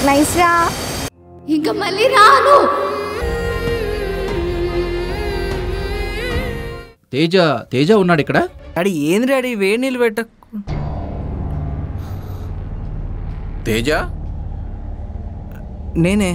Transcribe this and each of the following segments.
Nice రా ఇంకా మళ్ళీ రాను తేజ తేజ ఉన్నాడు ఇక్కడ డాడీ ఏంది డాడీ వేడి నీళ్ళు పెట్ట తేజ నేనే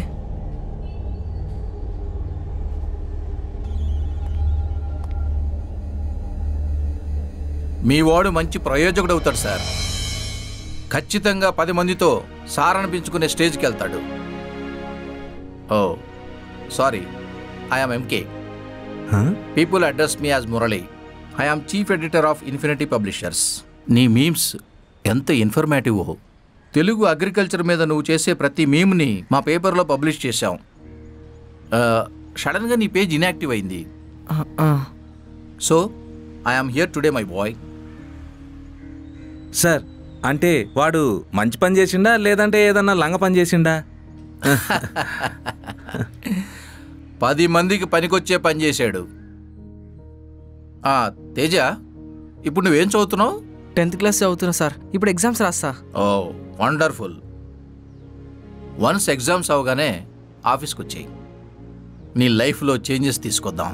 మీ వాడు మంచి ప్రయోజకుడు అవుతాడు సార్ ఖచ్చితంగా పది మందితో సార్ అనిపించుకునే స్టేజ్కి వెళ్తాడు oh sorry I'm MK people address me as Murali I am chief editor of Infinity Publishers నీ మీమ్స్ ఎంత ఇన్ఫర్మేటివ్ తెలుగు అగ్రికల్చర్ మీద నువ్వు చేసే ప్రతి మీమ్ని మా పేపర్లో పబ్లిష్ చేశాం సడన్గా నీ పేజ్ ఇన్యాక్టివ్ అయింది so I am here today my boy sir అంటే వాడు మంచి పని చేసిండా లేదంటే ఏదన్నా లంగ పని చేసిండా పది మందికి పనికొచ్చే పని చేశాడు ఆ, తేజ ఇప్పుడు నువ్వేం చదువుతున్నావు టెన్త్ క్లాస్ చదువుతున్నా సార్ ఇప్పుడు ఎగ్జామ్స్ రాస్తా ఓ వండర్ఫుల్ వన్స్ ఎగ్జామ్స్ అవగానే ఆఫీస్కి వచ్చేయి నీ లైఫ్లో చేంజెస్ తీసుకొద్దాం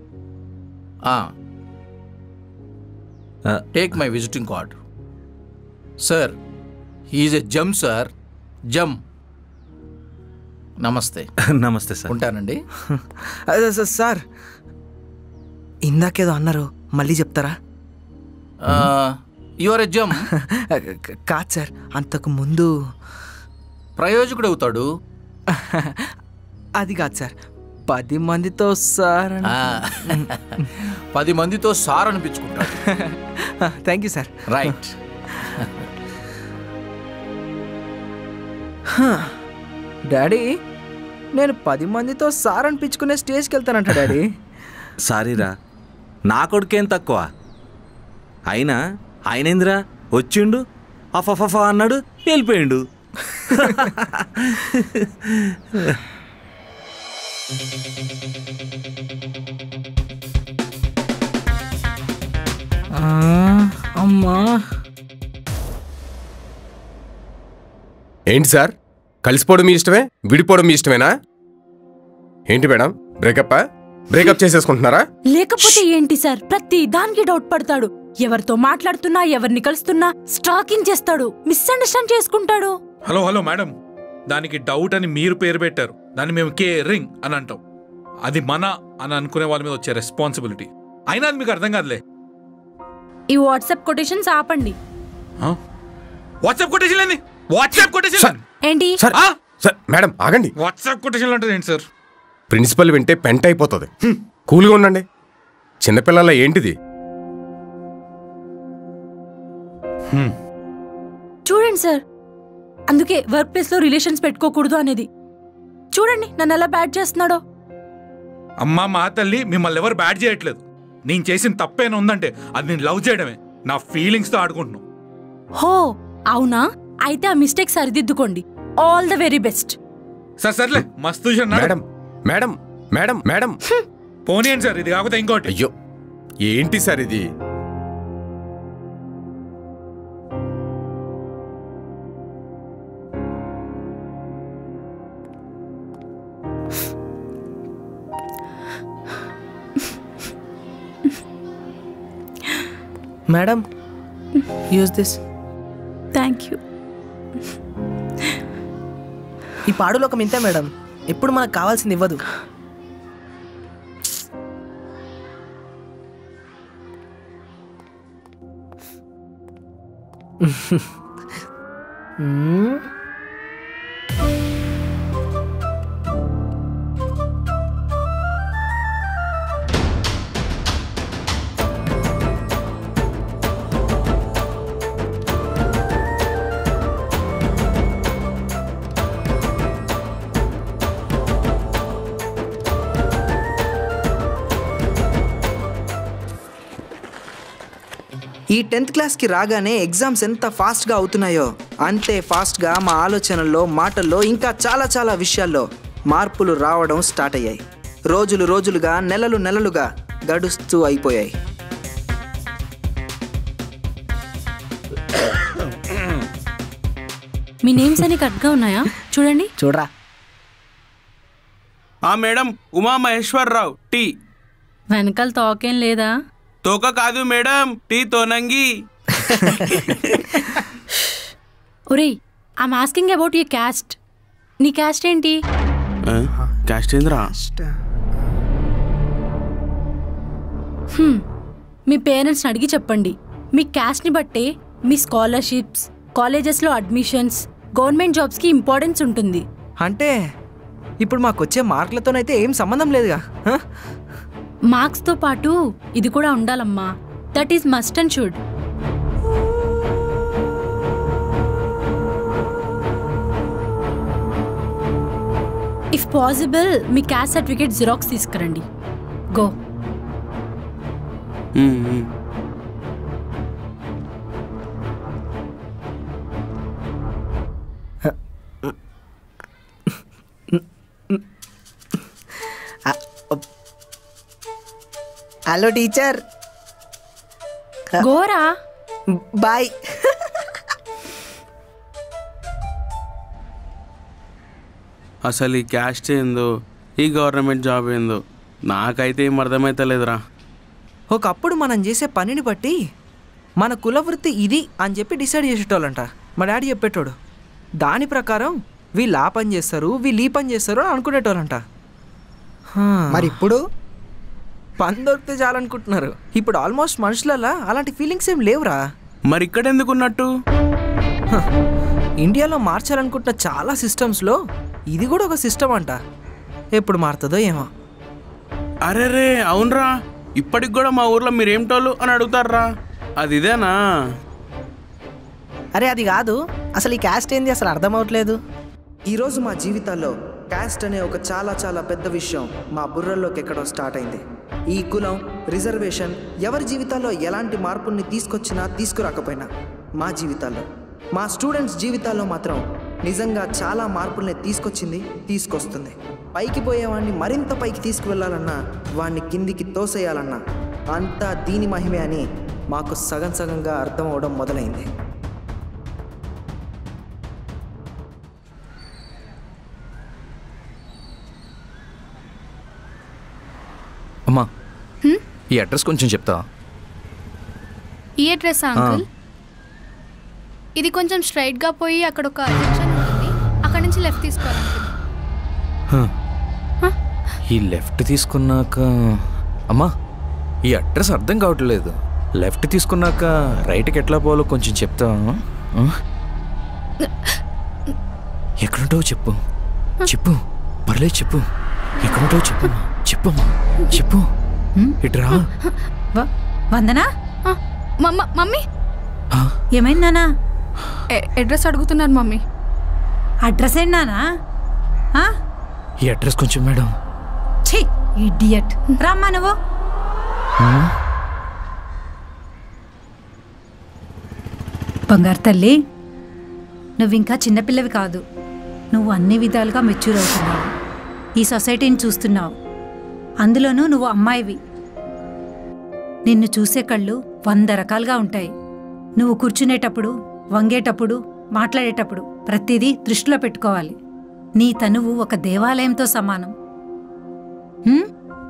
take my visiting card sir he is a gem sir జమ్ నమస్తే నమస్తే సార్ ఉంటానండి అదే సార్ సార్ ఇందాకేదో అన్నారు మళ్ళీ చెప్తారా యువర్ ఎ జమ్ కాదు సార్ అంతకు ముందు ప్రయోజకుడు అవుతాడు అది కాదు సార్ పది మందితో సార్ ఆ, పది మందితో సార్ అనిపించుకుంటాడు thank you sir right daddy నేను పది మందితో సార్ అనిపించుకునే స్టేజ్కి వెళ్తానంట డాడీ సారీరా నా కొడుకేం తక్కువ అయినా ఆయనేందిరా వచ్చిండు అఫఫఫ అన్నాడు వెళ్ళిపోయిండు అమ్మా ఏంటి సార్ కలిసిపోవడం మీ ఇష్టమే విడిపోవడం మీ ఇష్టమేనా ఏంటి మేడం బ్రేకప్ బ్రేకప్ చేసేసుకుంటున్నారా లేకపోతే ఏంటి సార్ ప్రతి దానికి డౌట్ పడతాడు ఎవరితో మాట్లాడుతున్నా ఎవరిని కలుస్తున్నా స్టాకింగ్ చేస్తాడు మిస్అండర్స్టాండ్ చేసుకుంటాడు హలో హలో మేడం దానికి డౌట్ అని మీరు పేరు పెట్టారు దాన్ని మేము కే రింగ్ అని అంటాం అది మన అని అనుకునే వాళ్ళ మీద వచ్చే రెస్పాన్సిబిలిటీ అయినా అది మీకు అర్థం కాదులే ఈ వాట్సాప్ కొటేషన్స్ ఆపండి వాట్సాప్ కొటేషన్ ఏంది వాట్సాప్ కొటేషన్ ఏంటి సార్ సార్ మేడం ఆగండి వాట్సాప్ కొటేషన్ అంటే ఏంటి సార్ ప్రిన్సిపల్ వింటే పెంట అయిపోతుంది కూల్గా ఉండండి చిన్నపిల్లల ఏంటిది చూడండి సార్ అందుకే వర్క్ ప్లేస్ లో రిలేషన్స్ పెట్టుకోకూడదు అనేది చూడండి నన్ను ఎలా బ్యాడ్ చేస్తున్నాడో అమ్మా మా తల్లి మిమ్మల్ని ఎవరు బ్యాడ్ చేయట్లేదు నేను చేసిన తప్పేనా ఉందంటే అది నేను లవ్ చేయడమే నా ఫీలింగ్స్ తో ఆడుకుంటున్నాను హో అవునా అయితే ఆ మిస్టేక్ సరిదిద్దుకోండి all the very best sir సర్లే మస్తు మేడం మేడం మేడం మేడం పోనీయండి సార్ ఇది కాకపోతే ఇంకోటి అయ్యో ఏంటి సార్ ఇది madam use this thank you ఈ పాడులోకం ఇంతే మేడం ఎప్పుడు మనకు కావాల్సింది ఇవ్వదు మ్మ్. ఈ టెన్త్ క్లాస్కి రాగానే ఎగ్జామ్స్ ఎంత ఫాస్ట్గా అవుతున్నాయో అంతే ఫాస్ట్గా మా ఆలోచనల్లో మాటల్లో ఇంకా చాలా చాలా విషయాల్లో మార్పులు రావడం స్టార్ట్ అయ్యాయి రోజులు రోజులుగా నెలలు నెలలుగా గడుస్తూ అయిపోయాయి మీ నేమ్స్ అన్ని కరెక్ట్గా ఉన్నాయా చూడండి చూడరా ఆ మేడం ఉమా మహేశ్వరరావు టీ వెనకాల తోకేం లేదా తోక కాదు మేడం టీ తోనంగి ఒరేయ్ I'm asking about you caste నీ క్యాస్ట్ ఏంటి క్యాస్ట్ ఏంద్రా హ్మ్. మీ పేరెంట్స్ని అడిగి చెప్పండి మీ క్యాస్ట్ని బట్టే మీ స్కాలర్షిప్స్ కాలేజెస్లో అడ్మిషన్స్ గవర్నమెంట్ జాబ్స్కి ఇంపార్టెన్స్ ఉంటుంది అంటే ఇప్పుడు మాకు వచ్చే మార్కులతోనైతే ఏం సంబంధం లేదుగా హ? మార్క్స్తో పాటు ఇది కూడా ఉండాలమ్మా that is must and should if possible మీ క్యాస్ట్ సర్టిఫికేట్ జిరాక్స్ తీసుకురండి గో హలో టీచర్ గోరా బాయ్ అసలు ఈ క్యాస్ట్ ఏందో ఈ గవర్నమెంట్ జాబ్ ఏందో నాకైతే ఏం అర్థమైతలేదురా ఒకప్పుడు మనం చేసే పనిని బట్టి మన కులవృత్తి ఇది అని చెప్పి డిసైడ్ చేసేటోళ్ళంట మా డాడీ చెప్పేటోడు దాని ప్రకారం వీళ్ళు ఆ పని చేస్తారు వీళ్ళు ఈ పని చేస్తారు అని అనుకునేటోళ్ళంట మరి ఇప్పుడు పని దొరికితే చాలనుకుంటున్నారు ఇప్పుడు ఆల్మోస్ట్ మనుషులలో అలాంటి ఫీలింగ్స్ ఏం లేవురా మరి ఇక్కడ ఎందుకు ఉన్నట్టు ఇండియాలో మార్చాలనుకుంటున్న చాలా సిస్టమ్స్లో ఇది కూడా ఒక సిస్టమ్ అంట ఎప్పుడు మారుతుందో ఏమో అరే రే అవునరా ఇప్పటికి కూడా మా ఊర్లో మీరేమిటోళ్ళు అని అడుగుతారా అది ఇదేనా అరే అది కాదు అసలు ఈ క్యాస్ట్ ఏంది అసలు అర్థం అవట్లేదు ఈరోజు మా జీవితాల్లో క్యాస్ట్ అనే ఒక చాలా చాలా పెద్ద విషయం మా బుర్రల్లోకి ఎక్కడో స్టార్ట్ అయింది ఈ కులం రిజర్వేషన్ ఎవరి జీవితాల్లో ఎలాంటి మార్పుల్ని తీసుకొచ్చినా తీసుకురాకపోయినా మా జీవితాల్లో మా స్టూడెంట్స్ జీవితాల్లో మాత్రం నిజంగా చాలా మార్పుల్ని తీసుకొచ్చింది తీసుకొస్తుంది పైకి పోయేవాడిని మరింత పైకి తీసుకువెళ్ళాలన్నా వాడిని కిందికి తోసేయాలన్నా అంతా దీని మహిమే అని మాకు సగం సగంగా అర్థం అవడం మొదలైంది అమ్మా ఈ అడ్రస్ కొంచెం చెప్తావా ఈ అడ్రస్ అంకుల్ ఇది కొంచెం స్ట్రైట్ గా పోయి అక్కడ ఒక జంక్షన్ ఉంటుంది అక్కడ నుంచి లెఫ్ట్ తీసుకోవాలి uncle. ఈ లెఫ్ట్ తీసుకున్నాక అమ్మా ఈ అడ్రస్ అర్థం కావట్లేదు లెఫ్ట్ తీసుకున్నాక రైట్కి ఎట్లా పోవాలో కొంచెం చెప్తావా ఆ? ఎక్కడుంటావో చెప్పు చెప్పు పర్లేదు చెప్పు ఎక్కడుంటావో చెప్పమ్మా చెప్పమ్మా చెప్పు ఇట్రా వ- వందనా ఆ, మమ్మ మమ్మీ ఏమైందానా ఎ- అడ్రస్ అడుగుతున్నారు మమ్మీ అడ్రస్ ఏంటానా ఈ అడ్రస్ కొంచెం మేడం ఛీ ఇడియట్ రామ్మా నువ్వు బంగారు తల్లి నువ్వు ఇంకా చిన్నపిల్లవి కాదు నువ్వు అన్ని విధాలుగా మెచ్యూర్ అవుతున్నావు ఈ సొసైటీని చూస్తున్నావు అందులోనూ నువ్వు అమ్మాయివి నిన్ను చూసే కళ్ళు వంద రకాలుగా ఉంటాయి నువ్వు కూర్చునేటప్పుడు వంగేటప్పుడు మాట్లాడేటప్పుడు ప్రతిదీ దృష్టిలో పెట్టుకోవాలి నీ తనువు ఒక దేవాలయంతో సమానం హ్మ్?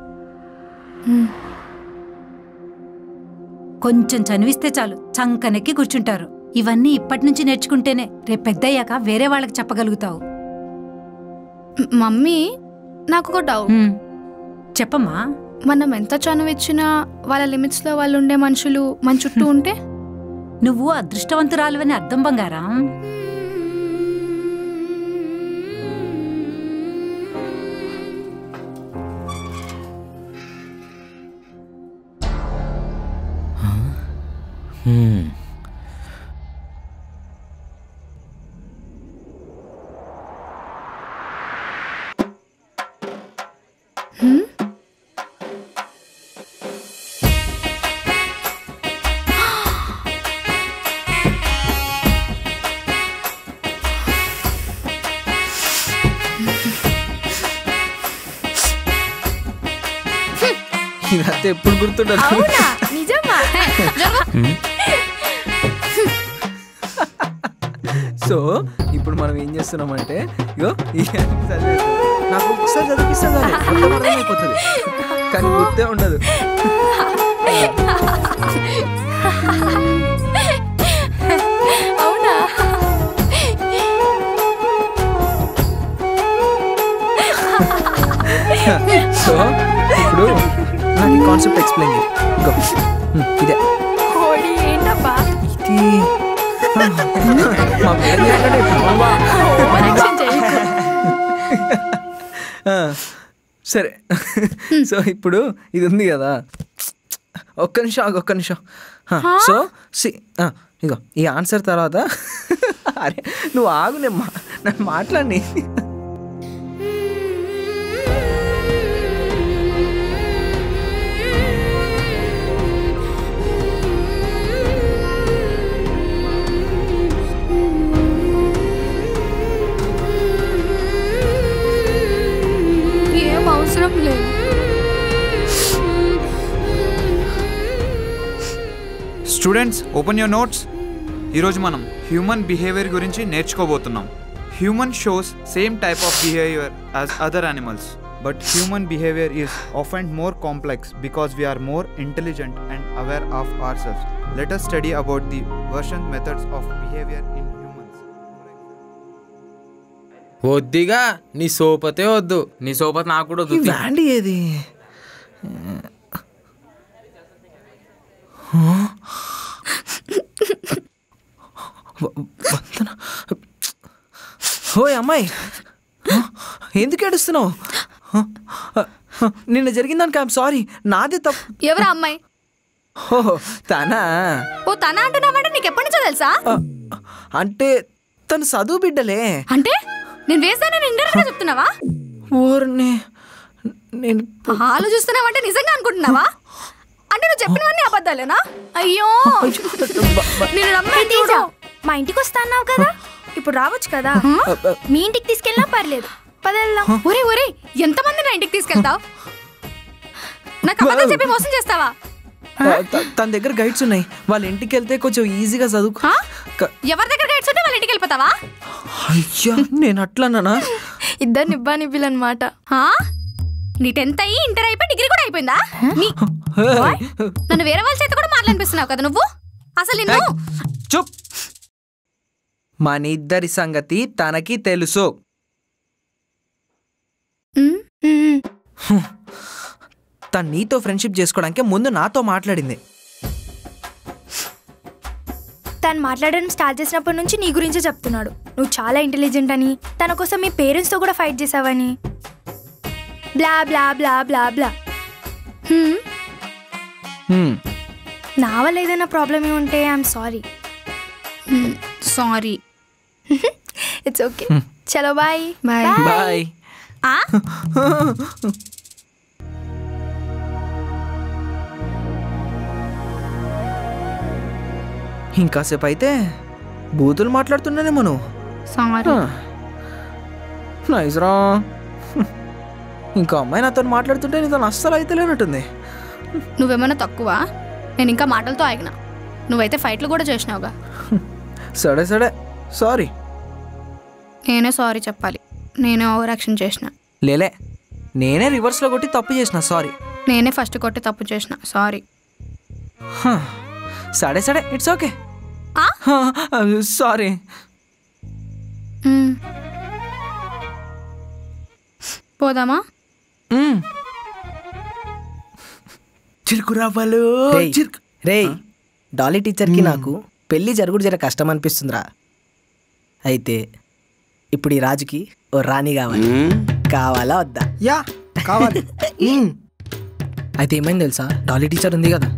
కొంచెం చనివిస్తే చాలు చంకనెక్కి కూర్చుంటారు ఇవన్నీ ఇప్పటి నుంచి నేర్చుకుంటేనే రేపు పెద్దయ్యాక వేరే వాళ్ళకి చెప్పగలుగుతావు మ్- మమ్మీ నాకు ఒక డౌట్ హ్మ్. చెప్పమ్మా మనం ఎంత చనువు ఇచ్చినా వాళ్ళ లిమిట్స్ లో వాళ్ళు ఉండే మనుషులు మన చుట్టూ ఉంటే నువ్వు అదృష్టవంతురాలువని అర్థం బంగారం హ్మ్. ఇదంతా ఎప్పుడు గుర్తుండదు అవునా నిజమా సో ఇప్పుడు మనం ఏం చేస్తున్నామంటే ఇగో ఈ అన్ని చదివేస్తాం. నాకు ఒకసారి చదివిస్తాను మొత్తం అర్థమైపోతుంది కానీ గుర్తే ఉండదు అవునా సో ఇప్పుడు నాకు ఈ కాన్సెప్ట్ ఎక్స్ప్లెయిన్ చేయి ఇగో హ్మ్, ఇదే కోడి ఏంటబ్బా ఇది మా మేడం చెప్పినట్టే బాబా. ఓవరాక్షన్ చేయకు. ఆ, సరే సో ఇప్పుడు ఇది ఉంది కదా ఒక్క నిమిషం ఆగు, ఒక్క నిమిషం ఆ, సో సి ఆ, ఇగో ఈ ఆన్సర్ తర్వాత అరే నువ్వు ఆగు నేను మా నన్ను మాట్లాడి ఏం అవసరం లేదు స్టూడెంట్స్ ఓపెన్ యువర్ నోట్స్ ఈరోజు మనం హ్యూమన్ బిహేవియర్ గురించి నేర్చుకోబోతున్నాం human shows same type of behaviour as other animals but human behaviour is ఆఫెండ్ more complex because we are more intelligent and aware of ourselves let us study about the version methods of behaviour in humans వద్దిగా నీ సోపతే వద్దు నీ సోపతి నాకు కూడా వద్దు వ్యాండి ఏది వ- వందన ఓయ్ అమ్మాయి ఎందుకు ఏడుస్తున్నావు నిన్న జరిగిన దానికి ఐఎమ్ సారీ నాదే తప్పు ఎవరా అమ్మాయి ఓ తనా ఓ తన అంటున్నావంటే నీకు ఎప్పటి నుంచో తెలుసా అంటే తను చదువు బిడ్డలే అంటే నేను వేస్తానని ఇండైరెక్ట్ గా చెప్తున్నావా ఊరిని నేను ఆలోచిస్తున్నావంటే నిజంగా అనుకుంటున్నావా అంటే నువ్వు చెప్పినవన్నీ అబద్ధాలేనా అయ్యో నేను నమ్మే తేజ మా ఇంటికి వస్తా అన్నావు కదా ఇప్పుడు రావచ్చు కదా మీ ఇంటికి తీసుకెళ్ళినా పర్లేదు పదెళ్దాం ఒరే ఒరే ఎంతమంది నా ఇంటికి తీసుకెళ్తావు నాకు అబద్ధం చెప్పి మోసం చేస్తావా త- తన దగ్గర గైడ్స్ ఉన్నాయి వాళ్ళ ఇంటికి వెళ్తే కొంచెం ఈజీగా చదువుకో హా? క- ఎవరి దగ్గర గైడ్స్ ఉంటే వాళ్ళ ఇంటికి వెళ్ళిపోతావా అయ్యా నేను అట్లన్నానా ఇద్దరు నిబ్బా నిబ్బిలన్నమాట హా? నీ టెన్త్ అయ్యి ఇంటర్ అయిపోయి డిగ్రీ కూడా అయిపోయిందా నీ హే, నన్ను వేరే వాళ్ళ చేత కూడా మాట్లాడిపిస్తున్నావు కదా నువ్వు అసలు నిన్ను చూప్ మన ఇద్దరి సంగతి తనకి తెలుసు ఉమ్, ఉమ్. తను నీతో ఫ్రెండ్షిప్ చేసుకోవడానికి ముందు నాతో మాట్లాడింది తను మాట్లాడడం స్టార్ట్ చేసినప్పటి నుంచి నీ గురించే చెప్తున్నాడు నువ్వు చాలా ఇంటెలిజెంట్ అని తన కోసం మీ పేరెంట్స్తో కూడా ఫైట్ చేసావని బ్లా బ్లా బ్లా బ్లా బ్లా హ్మ్. హ్మ్, నా వల్ల ఏదైనా ప్రాబ్లమ్ ఏ ఉంటే ఐఎమ్ సారీ హ్మ్. సారీ ఇట్స్ ఓకే చలో బాయ్ బాయ్ బాయ్ ఆ? ఇంకాసేపు అయితే బూతులు మాట్లాడుతున్నానేమో నువ్వు సారీ నైస్రా ఇంకా అమ్మాయి నాతో మాట్లాడుతుంటే నీతో అస్సలు అయితే లేనట్టుంది నువ్వేమన్నా తక్కువ నేను ఇంకా మాటలతో ఆగిన నువ్వైతే ఫైట్లు కూడా చేసినావుగా సరే సరే సారీ నేనే సారీ చెప్పాలి నేనే ఓవర్ యాక్షన్ చేసిన లేలే నేనే రివర్స్లో కొట్టి తప్పు చేసిన సారీ నేనే ఫస్ట్ కొట్టి తప్పు చేసిన సారీ సరే సరే ఇట్స్ ఓకే ఆ? సారీ మ్మ్. పోదామా చిరుకు రవ్వలు రేయ్, చిరుకు రేయ్ డాలీ టీచర్కి నాకు పెళ్లి జరుగుడు జర కష్టం అనిపిస్తుందిరా అయితే ఇప్పుడు ఈ రాజుకి ఓ రాణి కావాలి కావాలా వద్దా యా కావాలి అయితే ఏమైంది తెలుసా డాలీ టీచర్ ఉంది కదా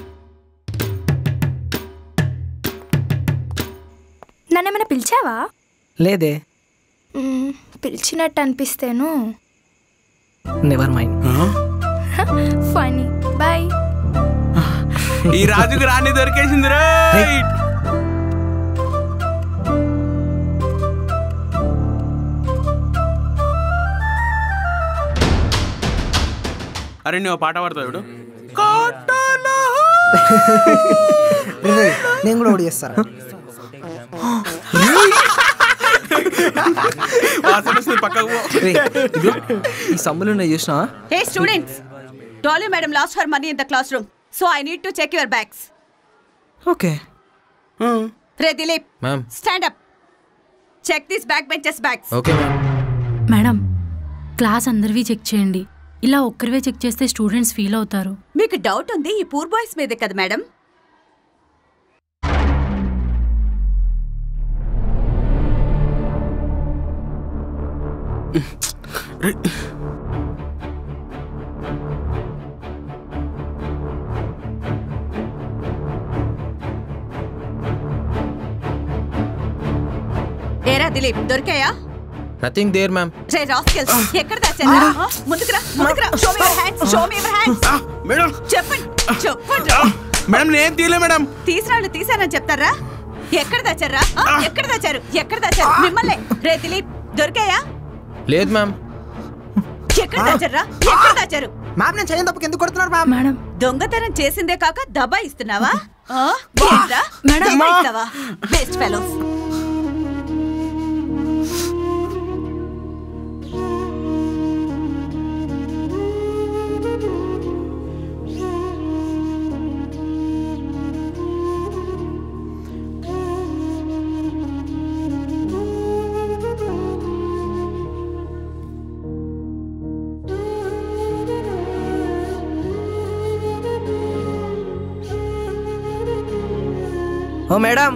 నన్ను ఏమైనా పిలిచావా లేదే మ్మ్, పిలిచినట్టు అనిపిస్తేను నెవర్ మైండ్ ఫనీ బాయ్ ఈ రాజుకు రాణి దొరికేసింది రైట్ అరే నువ్వు పాట పాడతావు ఇప్పుడు నేను కూడా ఒకటి చేస్తాను వాసన వస్తుంది పక్కకు పో. రేయ్, ఇదిగో, ఈ సమ్ములు ఉన్నాయి చూసినా Hey students, Dolly madam lost her money in the classroom, so I need to check your bags. Okay Ray Dilip, ma'am stand up. Check these backbenchers' bags. Okay ma'am madam class అందరివి check చేయండి ఇలా ఒక్కరివే check చేస్తే students feel అవుతారు మీకు doubt ఉంది ఈ poor boys మీదే కదా మేడం ఏరా దిలీప్ దొరికాయా నథింగ్ దేర్ మ్యామ్ రే రాస్కెల్స్ ఎక్కడ దాచారా ఆ, ముందుకురా ముందుకురా show me your hands show me your hands madam చెప్పండి చెప్పండి మేడం నేను తీయలే మేడం తీసిరాళ్ళు తీసానని చెప్తారా ఎక్కడ దాచారా ఆ, ఎక్కడ దాచారు ఎక్కడ దాచారు మిమ్మల్ని రే దిలీప్ దొరికాయా లేదు మ్యామ్ ఎక్కడ దాచారా ఎక్కడ దాచారు మ్యామ్ నేను చేయని తప్పకి ఎందుకు కొడుతున్నారు మ్యామ్ మేడం దొంగతనం చేసిందే కాక దబా ఇస్తున్నావా ఆ? ఏంట్రా? దబా ఇస్తావా బెస్ట్ ఫెలోస్ ఓ మేడం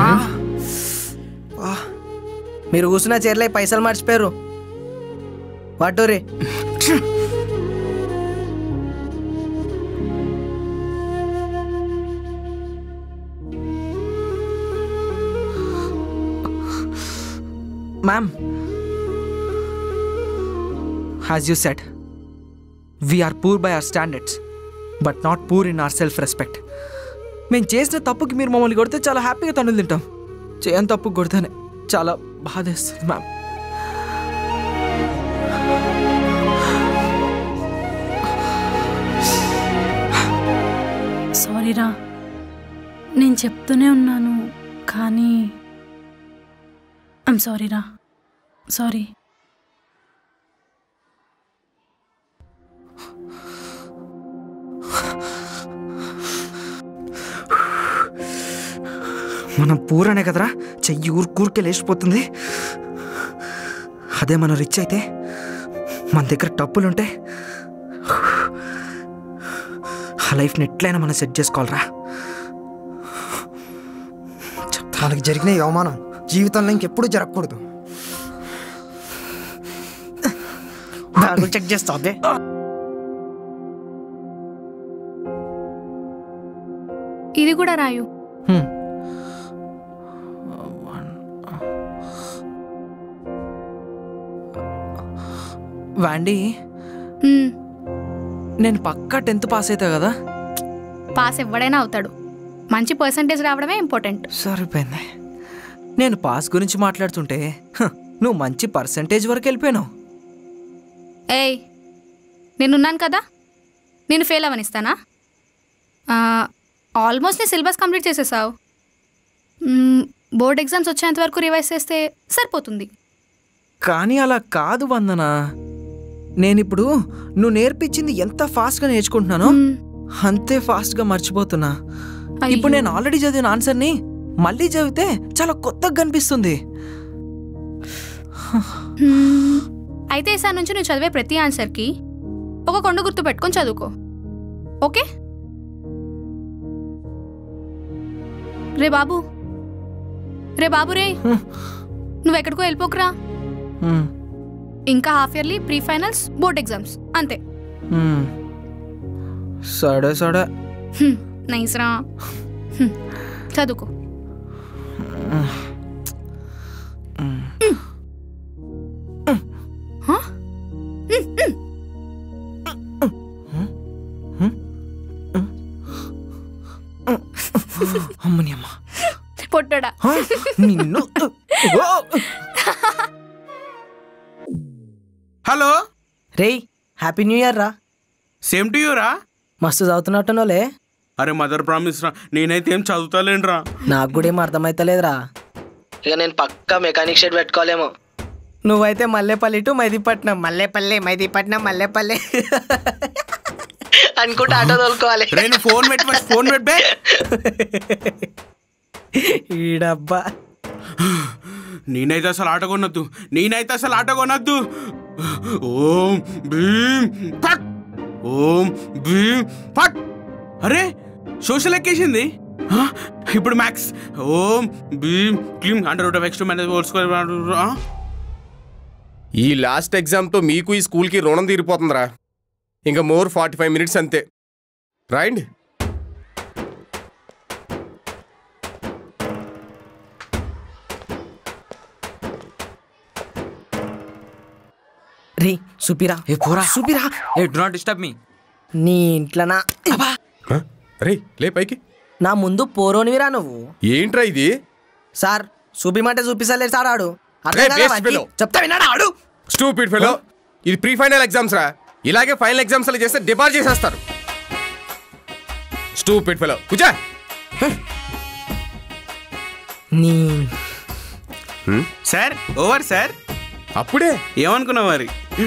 ఆ, మీరు కూర్చున్న చీరలే పైసలు మర్చిపోయారు వాటోరే ma'am as you said we are poor by our standards but not poor in our self respect మేము చేసిన తప్పుకి మీరు మమ్మల్ని కొడితే చాలా హ్యాపీగా తండ్రులు తింటాం చేయని తప్పు కొడితేనే చాలా బాధేస్తుంది మ్యామ్ సారీరా నేను చెప్తూనే ఉన్నాను కానీ ఐమ్ సారీరా సారీ మనం పూరనే కదరా చెయ్యి ఊరికూరికే లేచిపోతుంది అదే మనం రిచ్ అయితే మన దగ్గర డబ్బులుంటే ఆ లైఫ్ని ఎట్లయినా మనం సెట్ చేసుకోవాలరా మనకి జరిగిన ఈ అవమానం జీవితంలో ఇంకెప్పుడు జరగకూడదు బ్యాగులు చెక్ చేస్తా అదే ఇది కూడా రాయు వాండి నేను పక్కా టెన్త్ పాస్ అవుతా కదా పాస్ ఎవడైనా అవుతాడు మంచి పర్సంటేజ్ రావడమే ఇంపార్టెంట్ సరిపోయింది నేను పాస్ గురించి మాట్లాడుతుంటే హ, నువ్వు మంచి పర్సంటేజ్ వరకు వెళ్ళిపోయావు ఏయ్ నేనున్నాను కదా నేను ఫెయిల్ అవనిస్తానా ఆల్మోస్ట్ నీ సిలబస్ కంప్లీట్ చేసేసావు బోర్డ్ ఎగ్జామ్స్ వచ్చేంత వరకు రివైజ్ చేస్తే సరిపోతుంది కానీ అలా కాదు వందన నేనిప్పుడు నువ్వు నేర్పించింది ఎంత ఫాస్ట్గా నేర్చుకుంటున్నానో అంతే ఫాస్ట్గా మర్చిపోతున్నా ఇప్పుడు నేను ఆల్రెడీ చదివిన ఆన్సర్ని మళ్ళీ చదివితే చాలా కొత్తగా కనిపిస్తుంది మ్మ్. అయితే ఈసారి నుంచి నువ్వు చదివే ప్రతి ఆన్సర్కి ఒక కొండ గుర్తు పెట్టుకొని చదువుకో ఓకే రే బాబు రే బాబు రే నువ్వు ఎక్కడికో వెళ్ళిపోకురా మ్మ్. ఇంకా half yearly pre finals board exams అంతే మ్మ్. సరే సరే హ్మ్, నైస్ రా హ్మ్, చదువుకో హ? హ్మ్, హ్మ్. అమ్మని అమ్మ పొట్టడా నిన్ను హలో రేయ్ హ్యాపీ న్యూ ఇయర్ రా సేమ్ టు యూ రా మస్తు చదువుతున్నట్టునోలే అరే మదర్ ప్రామిస్ రా నేనైతే ఏం చదువుతాలేనురా నాకు కూడా ఏం అర్థమైతలేదురా ఇక నేను పక్కా మెకానిక్ షెడ్ పెట్టుకోలేమో నువ్వైతే మల్లెపల్లి టు మైదీపట్నం మల్లెపల్లి మైదీపట్నం మల్లెపల్లి అనుకుంటా ఆటో తోలుకోవాలి రే నువ్వు ఫోన్ పెట్టి ఫోన్ పెట్టే ఈడబ్బా నేనైతే అసలు ఆట కొనొద్దు నేనైతే అసలు ఆట కొనొద్దు ఓం భీమ్ ఫట్ ఓం భీమ్ ఫట్ అరే సోషల్ ఎక్కేసింది ఆ, ఇప్పుడు మ్యాక్స్ ఓం భీమ్ క్లీమ్ under root of x two minus whole square ఈ లాస్ట్ ఎగ్జామ్తో మీకు ఈ స్కూల్కి రుణం తీరిపోతుందిరా ఇంకా మోర్ ఫార్టీ ఫైవ్ మినిట్స్ అంతే రైండ్ రే సుపిరా ఏ పోరా సుపిరా ఏ డు నాట్ డిస్టర్బ్ మీ నీ ఇంట్లోనా రే లే పైకి నా ముందు పోరోనివిరా నువ్వు ఏంట్రా ఇది సార్ చూపిమంటే చూపిస్తలేదు సార్ ఆడు అర్థం రే, కాదా waste వాడికి? fellow. చెప్తా విన్నాడా ఆడు స్టూపిడ్ ఫెలో ఇది ప్రీ ఫైనల్ ఎగ్జామ్స్ రా ఇలాగే ఫైనల్ ఎగ్జామ్స్ అలా చేస్తే డిపార్ట్ చేసేస్తారు స్టూపిడ్ ఫెలో కూర్చో నీ సార్ ఓవర్ సార్ అప్పుడే ఏమనుకున్నావు మరి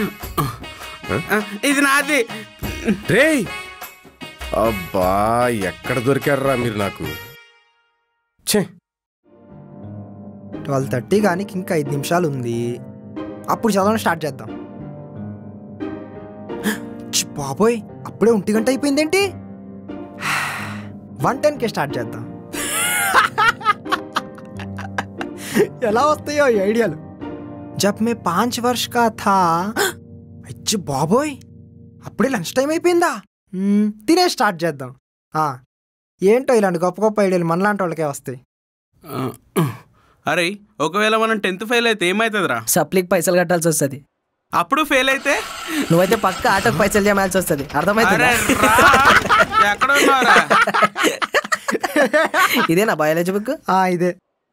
ఇది నాది రే అబ్బా ఎక్కడ దొరికారా మీరు నాకు ఛే ట్వెల్వ్ థర్టీ కానీ ఇంకా ఐదు నిమిషాలు ఉంది అప్పుడు చదవడం స్టార్ట్ చేద్దాం ఛ్, బాబోయ్ అప్పుడే ఒంటి గంట అయిపోయిందేంటి వన్ టెన్కే స్టార్ట్ చేద్దాం ఎలా వస్తాయో ఈ ఐడియాలు జబ్ మే పాంచ్ వర్ష్ కా థా అచ్చి బాబోయ్ అప్పుడే లంచ్ టైం అయిపోయిందా మ్మ్, తినే స్టార్ట్ చేద్దాం ఆ, ఏంటో ఇలాంటి గొప్ప గొప్ప ఐడియాలు మనలాంటి వాళ్ళకే వస్తాయి అరే ఒకవేళ మనం టెన్త్ ఫెయిల్ అయితే ఏమవుతుందిరా సప్లీకి పైసలు కట్టాల్సి వస్తుంది అప్పుడు ఫెయిల్ అయితే నువ్వైతే పక్క ఆటోకి పైసలు చేయమాల్సి వస్తుంది అర్థమైతుందా అరే రా, ఎక్కడ ఉన్నావురా ఇదేనా బయాలజీ బుక్ ఇదే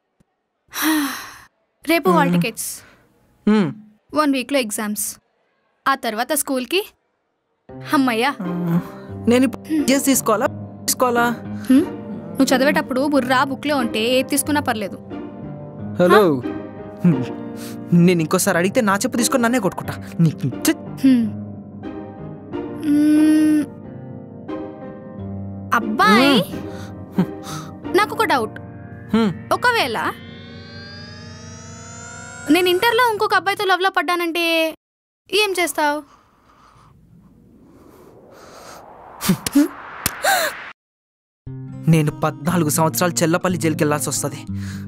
రేపు హాల్ టికెట్స్ వన్ వీక్లో ఎగ్జామ్స్ ఆ తర్వాత స్కూల్కి అమ్మయ్యా నేను ఇప్పుడు చేసి తీసుకోవాలా తీసుకోవాలా హ్మ్? నువ్వు చదివేటప్పుడు బుర్రా బుక్లో ఉంటే ఏది తీసుకున్నా పర్లేదు హలో నేను ఇంకోసారి అడిగితే నా చెప్పు తీసుకొని నన్నే కొట్టుకుంటా నీకు ఛీ. హ్మ్. మ్మ్. అబ్బాయి నాకు ఒక డౌట్ హ్మ్. ఒకవేళ నేను ఇంటర్లో ఇంకొక అబ్బాయితో లవ్లో పడ్డానంటే ఏం చేస్తావు నేను పద్నాలుగు సంవత్సరాలు చెల్లపల్లి జైలుకి వెళ్ళాల్సి వస్తుంది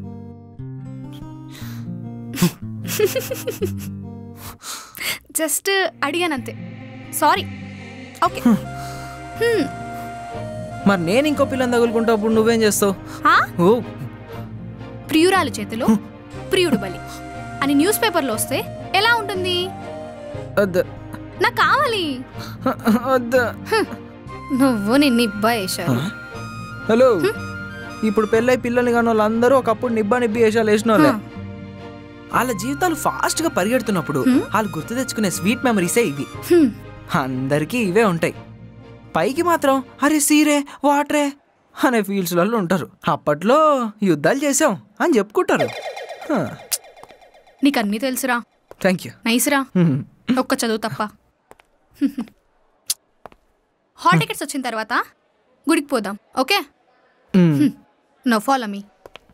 జస్ట్ అడిగానంతే సారీ ఓకే హ్మ్. మరి నేను ఇంకో పిల్లని తగులుకుంటా అప్పుడు నువ్వేం చేస్తావు ఆ? ఓ ప్రియురాలు చేతిలో ప్రియుడు బలి అని న్యూస్ పేపర్లో వస్తే ఎలా ఉంటుంది వద్దు నాకు కావాలి వద్దు హ్మ్. నువ్వు నిన్ను ఇబ్బా వేశారు హలో ఇప్పుడు పెళ్ళై పిల్లల్ని కానీ వాళ్ళందరూ ఒకప్పుడు నిబ్బా నిబ్బి వేషాలు వేసిన వాళ్ళే వాళ్ళ జీవితాలు ఫాస్ట్ గా పరిగెడుతున్నప్పుడు వాళ్ళు గుర్తు తెచ్చుకునే స్వీట్ మెమరీసే ఇవి అందరికీ ఇవే ఉంటాయి పైకి మాత్రం అరే సీరే వాటరే అనే ఫీల్స్లలో ఉంటారు అప్పట్లో యుద్ధాలు చేసాం అని చెప్పుకుంటారు నీకు అన్నీ తెలుసురా థ్యాంక్ యూ నైస్రా ఒక్క చదువు తప్ప హాల్ టికెట్స్ వచ్చిన తర్వాత గుడికి పోదాం okay no follow me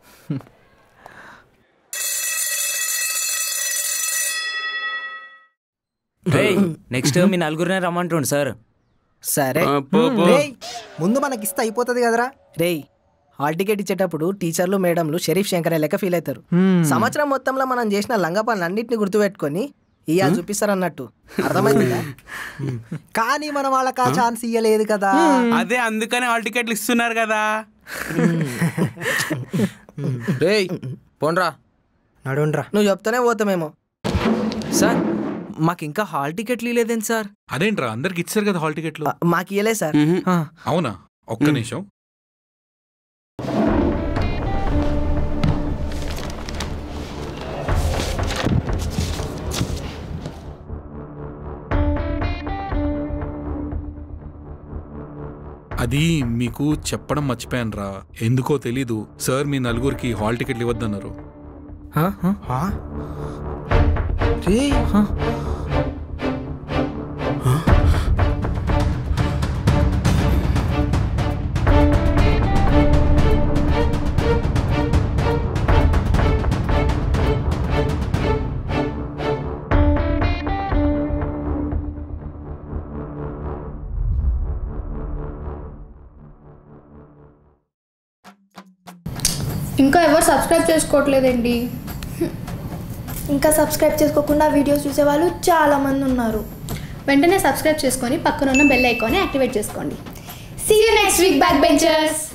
next మీ నలుగురినే రమ్మంటుండు సార్ సరే రేయ్, ముందు మనకి ఇస్తే అయిపోతుంది కదరా రేయ్ హాల్ టికెట్ ఇచ్చేటప్పుడు టీచర్లు మేడంలు షరీఫ్ శంకర్ లెక్క ఫీల్ అవుతారు Hmm. సంవత్సరం మొత్తంలో మనం చేసిన లంగ పనులన్నింటినీ గుర్తుపెట్టుకొని ఇవాళ చూపిస్తారు అన్నట్టు అర్థమైందా కానీ మనం వాళ్ళకి ఆ ఛాన్స్ ఇయ్యలేదు కదా అదే అందుకనే హాల్ టికెట్లు ఇస్తున్నారు కదా రేయ్ పోన్రా నడుండ్రా నువ్వు చెప్తానే పోతామేమో సార్ మాకు ఇంకా హాల్ టికెట్లు లేదేంటి సార్ అదేంట్రా అందరికి ఇచ్చారు కదా హాల్ టికెట్లు మాకు ఇయ్యలే సార్ ఆ. అవునా ఒక్క నిమిషం అది మీకు చెప్పడం మర్చిపోయాను రా ఎందుకో తెలీదు సార్ మీ నలుగురికి హాల్ టికెట్లు ఇవ్వద్దన్నారు ఇంకా ఎవరు సబ్స్క్రైబ్ చేసుకోవట్లేదండి ఇంకా సబ్స్క్రైబ్ చేసుకోకుండా వీడియోస్ చూసేవాళ్ళు చాలా మంది ఉన్నారు వెంటనే సబ్స్క్రైబ్ చేసుకొని పక్కన ఉన్న బెల్ ఐకాన్ని యాక్టివేట్ చేసుకోండి see you next week back benchers